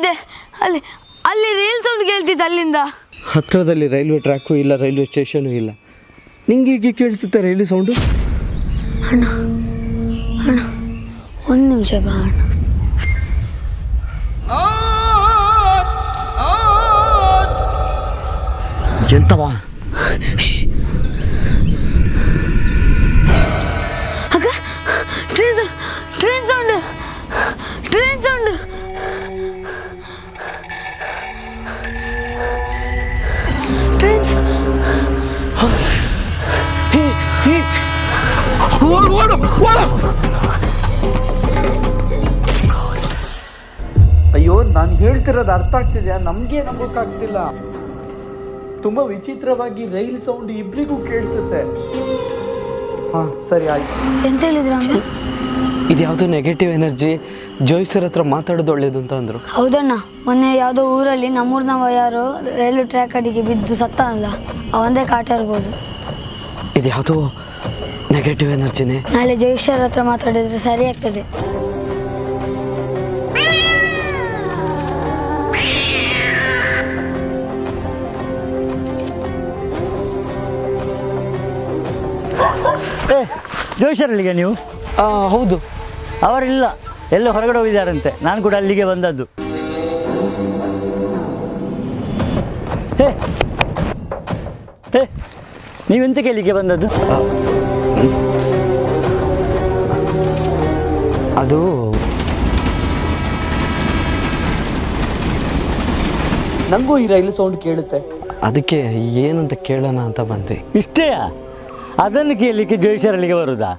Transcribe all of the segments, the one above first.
ಅದೇ ಅಲ್ಲಿ ಅಲ್ಲಿ ರೀಲ್ ಸೌಂಡ್ ಕೇಳ್ತಿತ್ತು ಅಲ್ಲಿಂದ ಹತ್ರದಲ್ಲಿ ರೈಲ್ವೆ ಟ್ರ್ಯಾಕು ಇಲ್ಲ ರೈಲ್ವೆ ಸ್ಟೇಷನು ಇಲ್ಲ ನಿಂಗೆ ಹೀಗೆ ಕೇಳಿಸುತ್ತೆ ರೈಲ್ವೆ ಸೌಂಡು ಒಂದು ನಿಮಿಷ ಬಾ ಅಣ್ಣ ಎಂತವ ಅಕ್ಕ train sound train sound train sound train ಅಯ್ಯೋ ನಾನು ಹೇಳ್ತಿರೋದು ಅರ್ಥ ಆಗ್ತಿದೆಯಾ ನಮಗೆ ನಂಬೋಕ್ಕಾಗ್ತಿಲ್ಲ ತುಂಬ ವಿಚಿತ್ರವಾಗಿ ರೈಲ್ ಸೌಂಡ್ ಇಬ್ರಿಗೂ ಕೇಳಿಸುತ್ತೆ ಹಾಂ ಸರಿ ಆಯ್ತು ಎಂತ ಹೇಳಿದ್ರು ಅಮ್ಮ ಇದು ಯಾವುದೋ ನೆಗೆಟಿವ್ ಎನರ್ಜಿ ಜೋಯ್ ಸರ್ ಹತ್ರ ಮಾತಾಡೋದು ಒಳ್ಳೇದು ಅಂತ ಅಂದರು ಹೌದಣ್ಣ ಮೊನ್ನೆ ಯಾವುದೋ ಊರಲ್ಲಿ ನಮ್ಮೂರ್ನವ ಯಾರು ರೈಲ್ವೆ ಟ್ರ್ಯಾಕ್ ಅಡಿಗೆ ಬಿದ್ದು ಸತ್ತಾನಲ್ಲ ಅವಂದೇ ಕಾಟ ಇರ್ಬೋದು ಇದು ಯಾವುದೋ ನೆಗೆಟಿವ್ ಎನರ್ಜಿನೇ ನಾಳೆ ಜೋಯಿಶ್ವರ್ ಹತ್ರ ಮಾತಾಡಿದ್ರೆ ಸರಿ ಆಗ್ತದೆ ಏ ಜೋಶರಲ್ಲಿಗೆ ನೀವು ಹೌದು ಅವರಿಲ್ಲ ಎಲ್ಲೋ ಹೊರಗಡೆ ಹೋಗಿದ್ದಾರಂತೆ ನಾನು ಕೂಡ ಅಲ್ಲಿಗೆ ಬಂದದ್ದು ಹೇ ಹೇ ನೀವೆಂತಕ್ಕೆ ಇಲ್ಲಿಗೆ ಬಂದದ್ದು ಅದು ನನಗೂ ಈ ರೈಲು ಸೌಂಡ್ ಕೇಳುತ್ತೆ ಅದಕ್ಕೆ ಏನಂತ ಕೇಳೋಣ ಅಂತ ಬಂದ್ವಿ ಇಷ್ಟೇಯಾ ಅದನ್ನು ಕೇಳಲಿಕ್ಕೆ ಜೋಯಿಸರಲ್ಲಿಗೆ ಬರುದಾ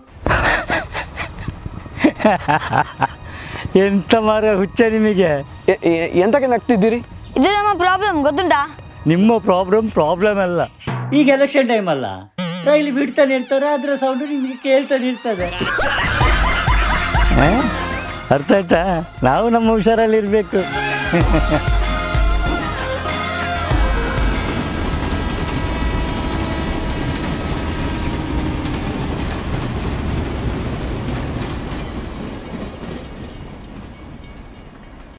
ಎಂತ ಮಾರ ಹುಚ್ಚ ನಿಮಗೆ ಎ- ಎ- ಎಂತಕ್ಕೆ ನಗ್ತಿದ್ದೀರಿ ಇದು ನಮ್ಮ ಪ್ರಾಬ್ಲಮ್ ಗೊತ್ತುಂಟಾ ನಿಮ್ಮ ಪ್ರಾಬ್ಲಮ್ ಪ್ರಾಬ್ಲಮ್ ಅಲ್ಲ ಈಗ ಎಲೆಕ್ಷನ್ ಟೈಮ್ ಅಲ್ಲ ರೈಲು ಬಿಡ್ತಾನೆ ಇರ್ತಾರೆ ಅದರ ಸೌಂಡ್ ನಿಮಗೆ ಕೇಳ್ತಾನೆ ಇರ್ತದೆ ಆ? ಅರ್ಥ ಆಯ್ತಾ ನಾವು ನಮ್ಮ ಹುಷಾರಲ್ಲಿ ಇರಬೇಕು